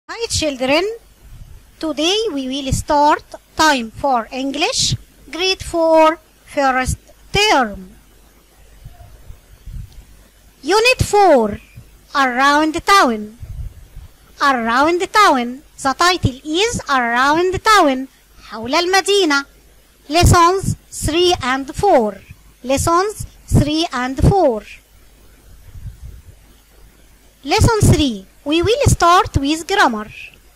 Hi children, today we will start time for English, grade 4, first term. Unit 4, Around Town. Around Town, the title is Around Town, حول المدينة. Lessons 3 and 4. Lessons 3 and 4. Lesson 3 We will start with grammar.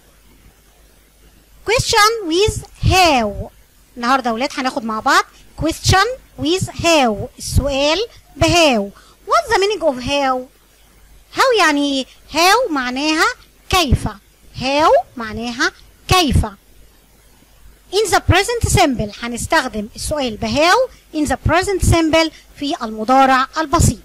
Question with how. النهارده ولاد هناخد مع بعض question with how. السؤال بهاو. What's the meaning of how? how يعني how معناها كيف. how معناها كيف. In the present simple هنستخدم السؤال بهاو in the present simple في المضارع البسيط.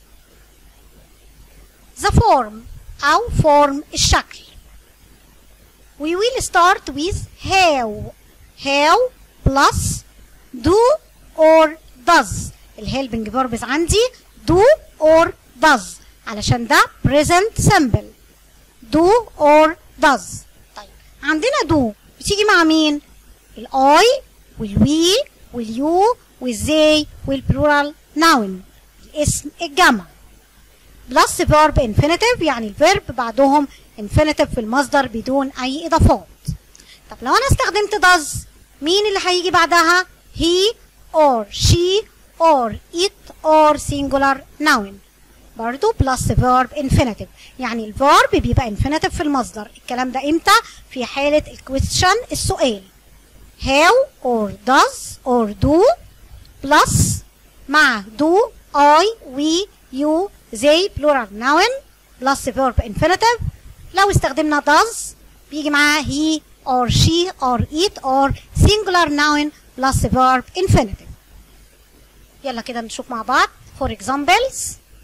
The form أو form الشكل. We will start with how. how plus do or does. الهيلبنج verbs عندي do or does علشان ده present simple. do or does. طيب عندنا do بتيجي مع مين؟ الاي والوي واليو والزي والبلورال noun الاسم الجمع. بلس فيرب infinitive يعني الفيرب بعدهم infinitive في المصدر بدون أي إضافات. طب لو أنا استخدمت does مين اللي هيجي بعدها؟ he or she or it or singular noun. برضو بلس فيرب infinitive يعني الفيرب بيبقى infinitive في المصدر. الكلام ده إمتى؟ في حالة الكويستشن السؤال. how or does or do plus مع do I we you زي plural noun plus verb infinitive لو استخدمنا does بيجي معاه he or she or it or singular noun plus verb infinitive يلا كده نشوف مع بعض for examples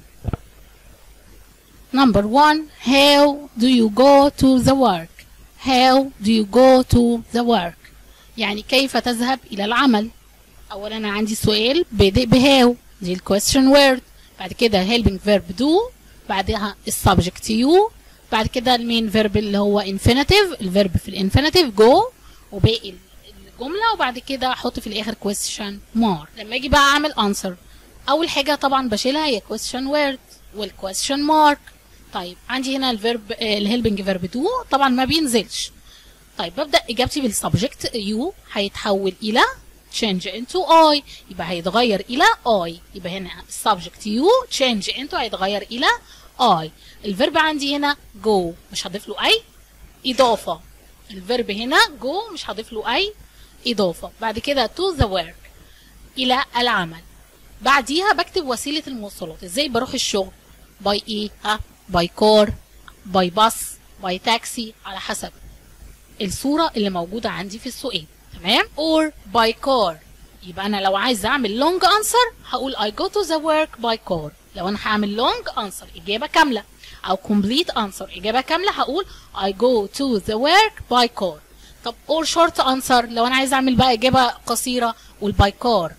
Number one, how do you go to the work? How do you go to the work? يعني كيف تذهب إلى العمل؟ أولا أنا عندي سؤال بادئ بهاو دي ال question word بعد كده helping verb do بعدها السبجكت you بعد كده المين verb اللي هو infinitive الفيرب في الانفينيتيف go وباقي الجملة وبعد كده أحط في الآخر question mark لما أجي بقى أعمل answer أول حاجة طبعا بشيلها هي question word والquestion mark طيب عندي هنا الفيرب الهيلبنج فيرب دو طبعا ما بينزلش طيب ببدا اجابتي بالسبجكت يو هيتحول الى change into I يبقى هيتغير إلى I يبقى هنا subject you change into هيتغير إلى I الفيرب عندي هنا go مش هضيف له أي إضافة الفيرب هنا go مش هضيف له أي إضافة بعد كده to the work إلى العمل بعديها بكتب وسيلة المواصلات إزاي بروح الشغل باي إيه ها باي كار باي باص باي تاكسي على حسب الصورة اللي موجودة عندي في السؤال تمام or by car يبقى انا لو عايز اعمل long answer هقول I go to the work by car لو انا هعمل long answer اجابه كامله او complete answer اجابه كامله هقول I go to the work by car طب or short answer لو انا عايز اعمل بقى اجابه قصيره قول by car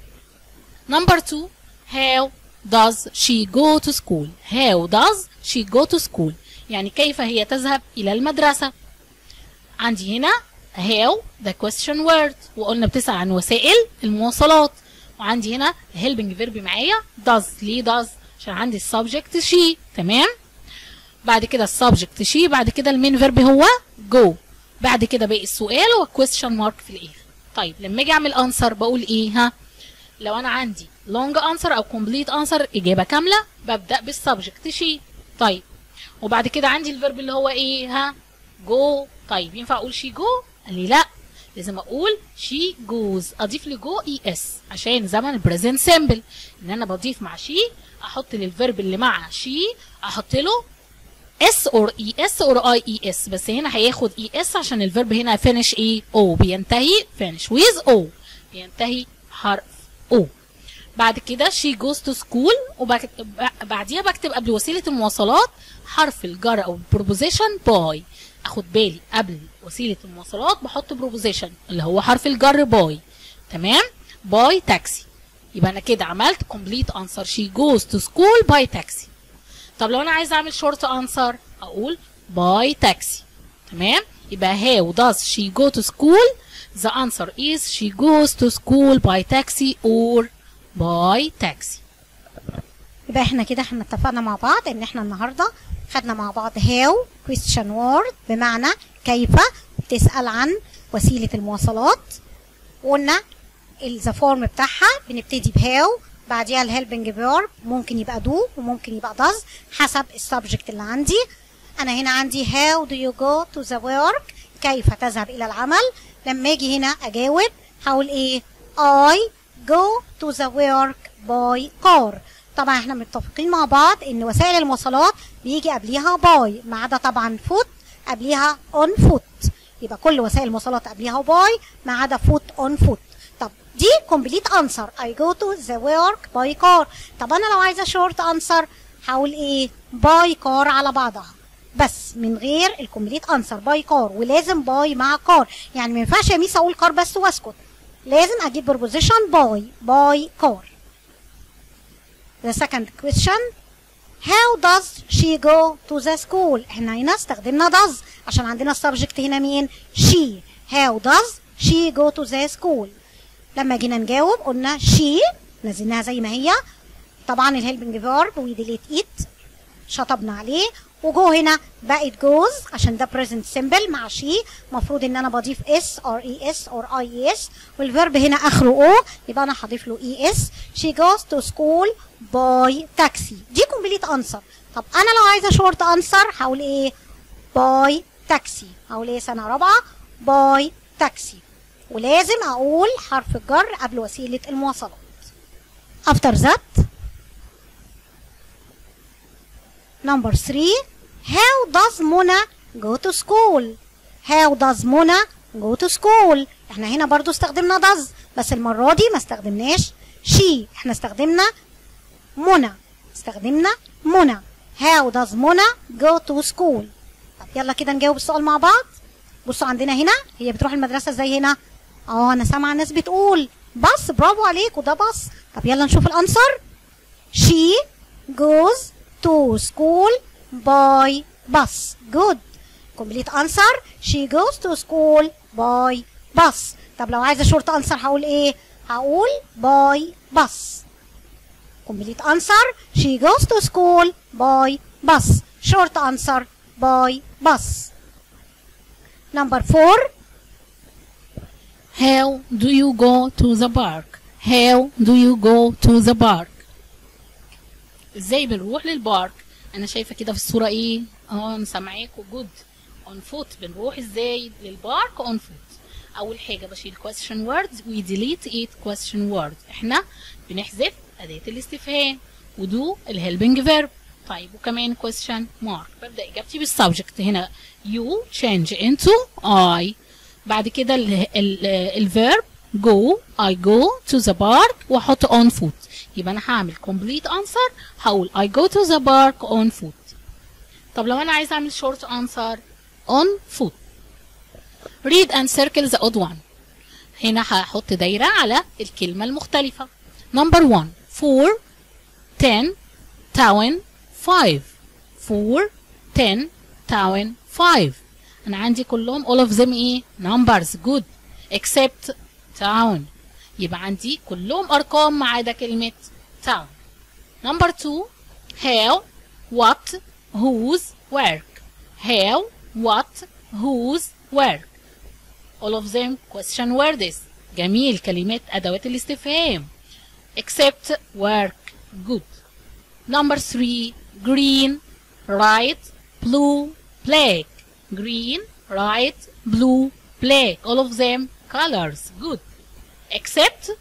number two how does she go to school how does she go to school يعني كيف هي تذهب الى المدرسه عندي هنا how the question word وقلنا بتسأل عن وسائل المواصلات وعندي هنا helping verb معايا does ليه does عشان عندي السبجكت she تمام بعد كده السبجكت she بعد كده المين فيرب هو go بعد كده باقي السؤال والquestion mark في الاخر طيب لما اجي اعمل answer بقول ايه ها لو انا عندي long answer او complete answer اجابه كامله ببدا بالسبجكت she طيب وبعد كده عندي الفيرب اللي هو ايه ها go طيب ينفع اقول she go قال لي لا لازم اقول she goes اضيف لجو اي اس عشان زمن البريزنت سيمبل ان انا بضيف مع she احط للفيرب اللي مع she احط له اس اور اي اس اور اي اي اس بس هنا هياخد اي اس عشان الفيرب هنا finish ايه او بينتهي finish with او بينتهي حرف او بعد كده she goes to school وبعديها بكتب قبل وسيله المواصلات حرف الجر او البروبوزيشن باي اخد بالي قبل وسيله المواصلات بحط بروبوزيشن اللي هو حرف الجر باي تمام باي تاكسي يبقى انا كده عملت complete answer she goes to school by taxi طب لو انا عايزه اعمل short answer اقول باي تاكسي تمام يبقى how does she go to school the answer is she goes to school by taxi or by taxi يبقى احنا كده احنا اتفقنا مع بعض ان احنا النهارده خدنا مع بعض how question word بمعنى كيف بتسأل عن وسيلة المواصلات وقلنا الذا فورم بتاعها بنبتدي بهاو بعديها الهيلبنج فيرب ممكن يبقى دو وممكن يبقى does حسب السبجكت اللي عندي انا هنا عندي how do you go to the work كيف تذهب الى العمل لما اجي هنا اجاوب هقول ايه I go to the work by car طبعا احنا متفقين مع بعض ان وسائل المواصلات بيجي قبليها باي ما عدا طبعا فوت قبليها اون فوت يبقى كل وسائل المواصلات قبليها باي ما عدا فوت اون فوت طب دي كومبليت انسر I go to the work by car طب انا لو عايزه شورت انسر هقول ايه باي كار على بعضها بس من غير الكومبليت انسر باي كار ولازم باي مع كار يعني ما ينفعش يا ميس اقول كار بس واسكت لازم اجيب بروبوزيشن باي باي كار The second question How does she go to the school؟ احنا هنا استخدمنا does عشان عندنا السبجكت هنا مين؟ she How does she go to the school؟ لما جينا نجاوب قلنا she نزلناها زي ما هي طبعا الهيلبنج فيرب ويديليت ايت شطبنا عليه وجو هنا بقت جوز عشان ده present simple مع شي المفروض ان انا بضيف اس ار اي اس اور اي اس والفيرب هنا اخره او يبقى انا هضيف له اي اس she goes to school by taxi دي كومبليت انسر طب انا لو عايزه شورت انسر هقول ايه باي تاكسي هقول ايه سنه رابعه باي تاكسي ولازم اقول حرف الجر قبل وسيله المواصلات after that Number three, how does Mona go to school? How does Mona go to school? احنا هنا برضو استخدمنا does بس المرة دي ما استخدمناش she احنا استخدمنا منى استخدمنا منى how does Mona go to school طب يلا كده نجاوب السؤال مع بعض بصوا عندنا هنا هي بتروح المدرسة ازاي هنا اه انا سامعة الناس بتقول بس برافو عليك وده بس طب يلا نشوف الانسر she goes to school by bus. Good. Complete answer. She goes to school by bus. طب لو عايزة short answer هقول ايه؟ هقول by bus. Complete answer. She goes to school by bus. Short answer by bus. Number four. How do you go to the park? How do you go to the park? ازاي بنروح للبارك انا شايفه كده في الصوره ايه اه انا سامعاكوا جود اون فوت بنروح ازاي للبارك اون فوت اول حاجه بشيل question words ويديليت eight question words احنا بنحذف اداه الاستفهام ودو الهيلبنج فيرب طيب وكمان question mark ببدا اجابتي بالسبجكت هنا you change into I بعد كده الفيرب go I go to the park واحط on foot يبقى انا هعمل complete answer هقول I go to the park on foot طب لو انا عايز اعمل short answer on foot read and circle the odd one هنا هحط دايرة على الكلمة المختلفة number one four ten town five four ten town five انا عندي كلهم all of them ايه numbers good except town يبقى عندي كلهم ارقام ما عدا كلمه town number two how what whose work how what whose work all of them question words جميل كلمات ادوات الاستفهام except work good number three green right blue black green right blue black all of them colors good except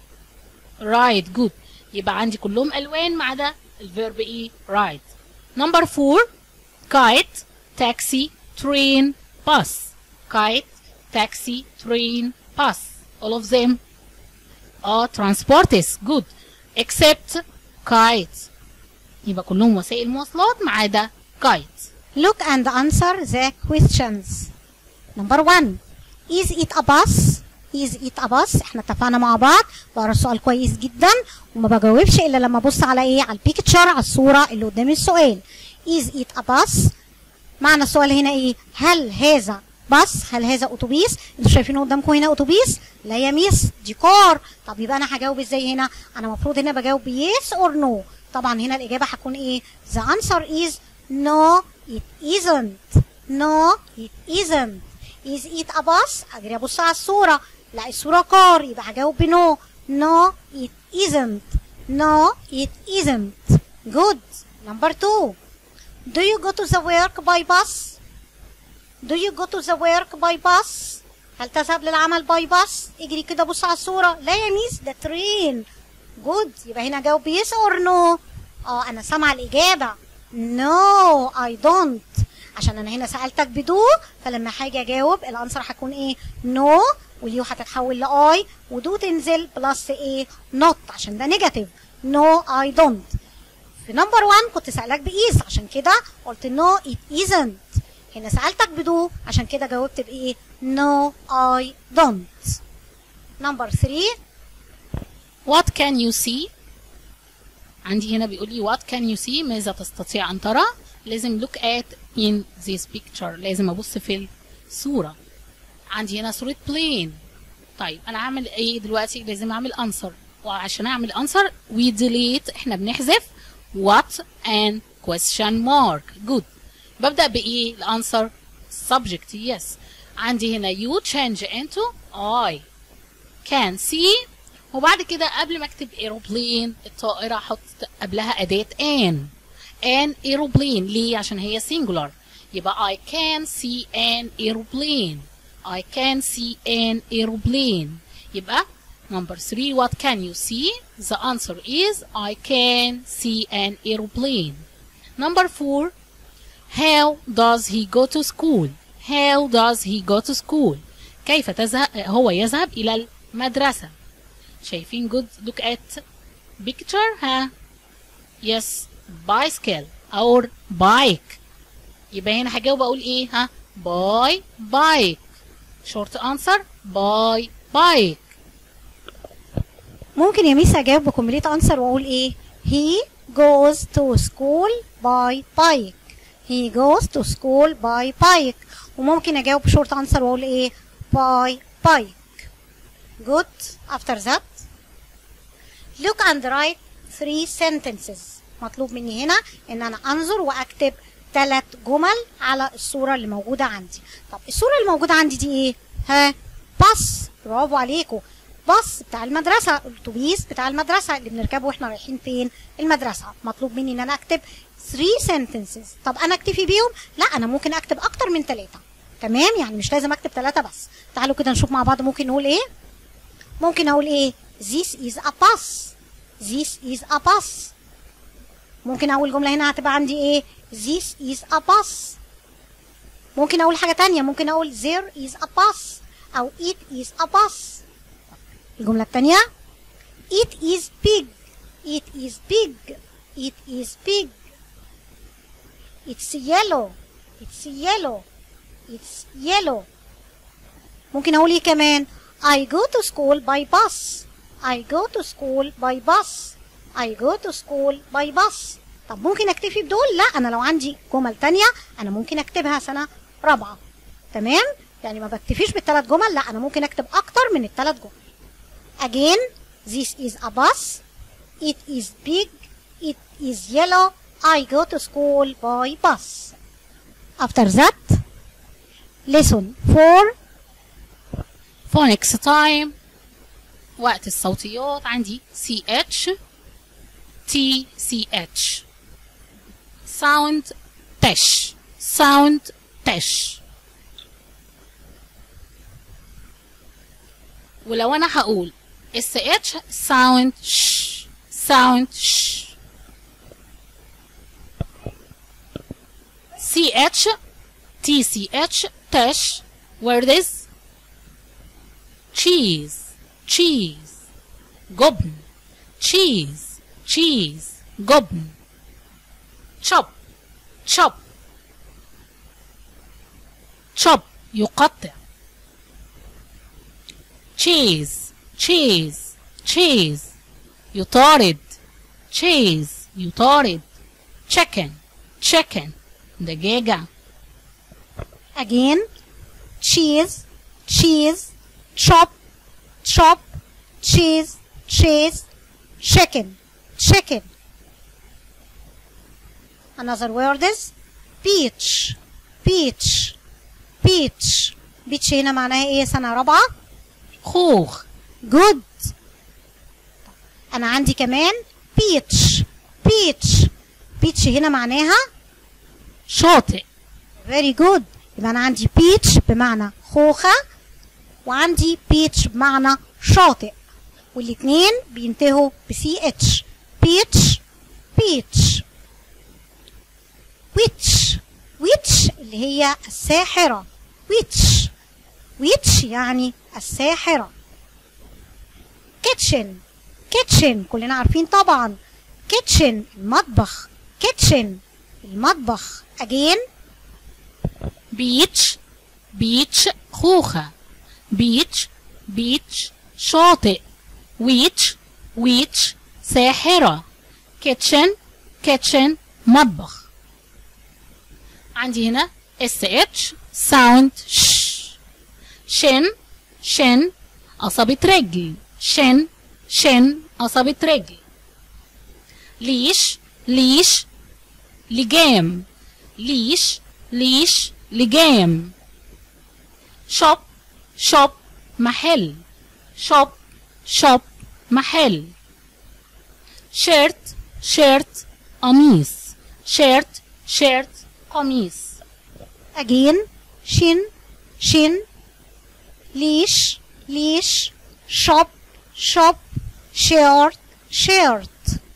right good يبقى عندي كلهم الوان ما عدا الفيرب ايه right number four kite taxi train bus kite taxi train bus all of them are transports good except kite يبقى كلهم وسائل مواصلات ما عدا kite Look and answer the questions. Number one. Is it a bus? Is it a bus? احنا اتفقنا مع بعض بقرا السؤال كويس جدا وما بجاوبش الا لما ابص على ايه؟ على البيكتشر على الصورة اللي قدام السؤال. Is it a bus? معنى السؤال هنا ايه هل هذا بس هل هذا اتوبيس انتوا شايفين قدامكم هنا اتوبيس لا يا ميس دي كار طب يبقى انا هجاوب ازاي هنا انا المفروض هنا بجاوب يس اور نو طبعا هنا الاجابه هتكون ايه the answer is no it isn't no it isn't is it a bus اجري ابص على الصوره لا الصوره كار يبقى هجاوب بنو no it isn't no it isn't good number two do you go to the work by bus Do you go to the work by bus? هل تذهب للعمل باي باص؟ اجري كده بص على الصورة لا يا ميس ده ترين جود يبقى هنا جاوب يس اور نو اه انا سامعة الإجابة نو اي دونت عشان انا هنا سألتك بدو فلما هاجي اجاوب الانسر هتكون ايه نو واليو هتتحول لاي ودو تنزل بلس ايه نوت عشان ده نيجاتيف نو اي دونت في نمبر 1 كنت سألك بإيز عشان كده قلت نو ات isn't هنا سألتك بدو عشان كده جاوبت بإيه no I don't number 3 What can you see عندي هنا بيقول لي what can you see ماذا تستطيع أن ترى لازم look at in this picture لازم أبص في الصورة عندي هنا صورة plane طيب أنا أعمل إيه دلوقتي لازم أعمل answer وعشان أعمل answer we delete إحنا بنحذف what and question mark good ببدأ بإيه الانسر subject yes عندي هنا you change into I can see وبعد كده قبل ما اكتب aeroplane الطائرة احط قبلها أداة an an aeroplane ليه عشان هي singular يبقى I can see an aeroplane I can see an aeroplane يبقى number three what can you see the answer is I can see an aeroplane number four How does he go to school? How does he go to school? كيف تذهب هو يذهب إلى المدرسة؟ شايفين good look at picture ها yes bicycle or bike يبقى هنا هجاوب أقول إيه ها by bike short answer by bike ممكن يا ميس اجاوب بكمبليت انسر واقول ايه he goes to school by bike he goes to school by bike وممكن اجاوب شورت انسر واقول ايه by bike good after that look and write three sentences مطلوب مني هنا ان انا انظر واكتب ثلاث جمل على الصورة اللي موجودة عندي طب الصورة اللي موجودة عندي دي ايه ها باص برافو عليكم باص بتاع المدرسة الاتوبيس بتاع المدرسة اللي بنركبه واحنا رايحين فين المدرسة مطلوب مني ان انا اكتب 3 sentences طب انا اكتفي بيهم لا انا ممكن اكتب اكتر من ثلاثة تمام يعني مش لازم اكتب ثلاثة بس تعالوا كده نشوف مع بعض ممكن نقول ايه ممكن اقول ايه this is a bus this is a bus ممكن اول جملة هنا هتبقى عندي ايه this is a bus ممكن اقول حاجة تانية ممكن اقول there is a bus او it is a bus الجملة التانية it is big it is big it is big it's yellow it's yellow it's yellow ممكن اقول ايه كمان I go to school by bus I go to school by bus I go to school by bus طب ممكن اكتفي بدول لا انا لو عندي جمل تانية انا ممكن اكتبها سنة رابعة تمام يعني ما بكتفيش بالثلاث جمل لا انا ممكن اكتب اكتر من الثلاث جمل again this is a bus it is big it is yellow I go to school by bus after that lesson 4 phonics time وقت الصوتيات عندي CH TCH sound تش sound تش ولو انا هقول SH sound ش sound ش CH TCH تش where this cheese cheese جبن cheese cheese جبن chop chop chop يقطع cheese cheese cheese يطارد cheese يطارد chicken chicken دجاجة again cheese cheese chop chop cheese cheese chicken chicken another word is peach peach peach peach هنا معناها ايه سنة رابعة خوخ good انا عندي كمان peach peach peach هنا معناها شاطئ very good يبقى انا عندي peach بمعنى خوخة وعندي peach بمعنى شاطئ والاتنين بينتهوا ب ch peach peach witch witch اللي هي الساحرة witch witch يعني الساحرة kitchen kitchen كلنا عارفين طبعا kitchen المطبخ kitchen المطبخ again بيتش بيتش خوخة بيتش بيتش شاطئ ويتش ويتش ساحرة كيتشن كيتشن مطبخ عندي هنا اس اتش ساوند ش شن شن قصبة رجل شن شن قصبة رجل ليش ليش لجام ليش ليش لجام شوب شوب محل شوب شوب محل شيرت شيرت قميص شيرت شيرت قميص again shin shin leash leash shop shop shirt shirt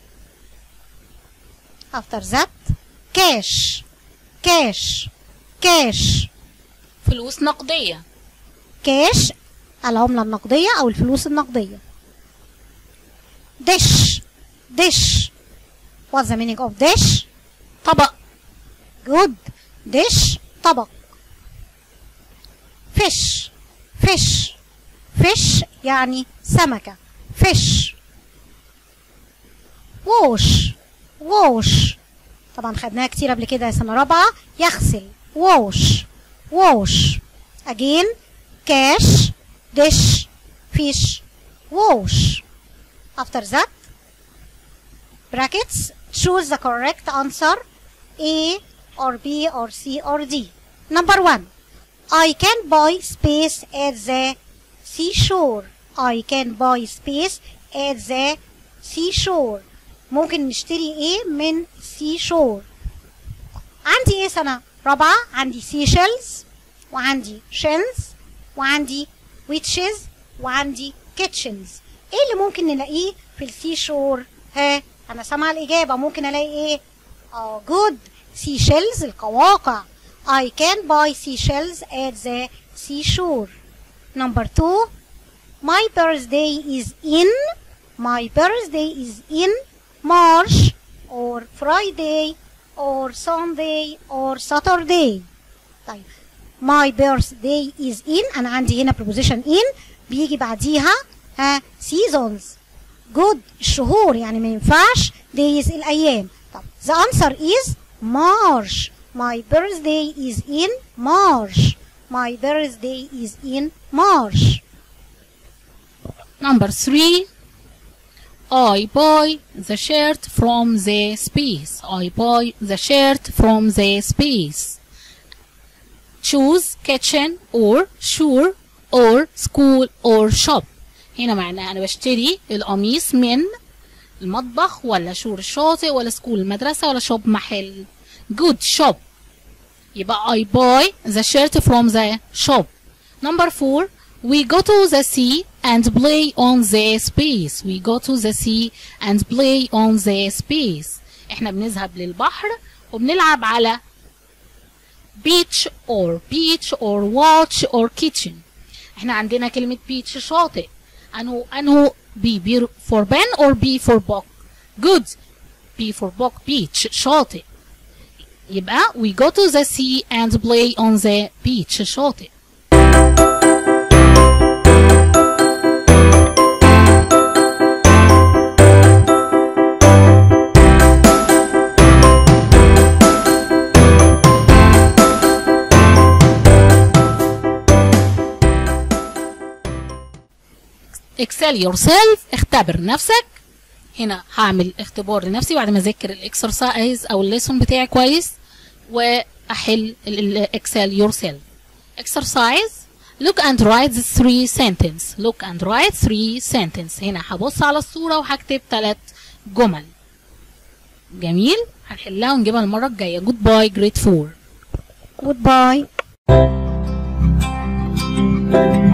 after that cash cash cash فلوس نقدية كاش العملة النقدية أو الفلوس النقدية dish dish what's the meaning of dish طبق good dish طبق fish fish fish يعني سمكة fish wash wash طبعا خدناها كتير قبل كده سنة رابعة يغسل wash wash again cash dish fish wash after that brackets choose the correct answer A or B or C or D number one I can buy space at the seashore I can buy space at the seashore ممكن نشتري ايه من seashore عندي ايه سنة رابعة عندي seashells وعندي shells وعندي witches وعندي kitchens ايه اللي ممكن نلاقيه في السي شور ها انا سامعه الاجابه ممكن الاقي ايه اه جود seashells القواقع I can buy seashells at the seashore number two my birthday is in my birthday is in March or Friday or Sunday or Saturday طيب my birthday is in انا عندي هنا preposition in بيجي بعديها ها seasons good الشهور يعني ما ينفعش days الايام طب the answer is March my birthday is in March my birthday is in March number three I buy the shirt from the space I buy the shirt from the space choose kitchen or sure or school or shop هنا معناها انا بشتري القميص من المطبخ ولا شور الشاطئ ولا سكول المدرسة ولا شوب محل good shop يبقى I buy the shirt from the shop number four we go to the sea and play on the space we go to the sea and play on the space احنا بنذهب للبحر وبنلعب على beach or beach or watch or kitchen احنا عندنا كلمة beach شاطئ انه انه B B for Ben or B for book good B for book beach شاطئ يبقى we go to the sea and play on the beach شاطئ اكسل يور سيلف اختبر نفسك هنا هعمل اختبار لنفسي بعد ما اذاكر الاكسرسايز او الليسون بتاعي كويس واحل الاكسل يور سيلف exercise look and write the three sentence look and write three sentence هنا هبص على الصورة وهكتب ثلاث جمل جميل هنحلها ونجيبها المرة الجاية goodbye grade 4 goodbye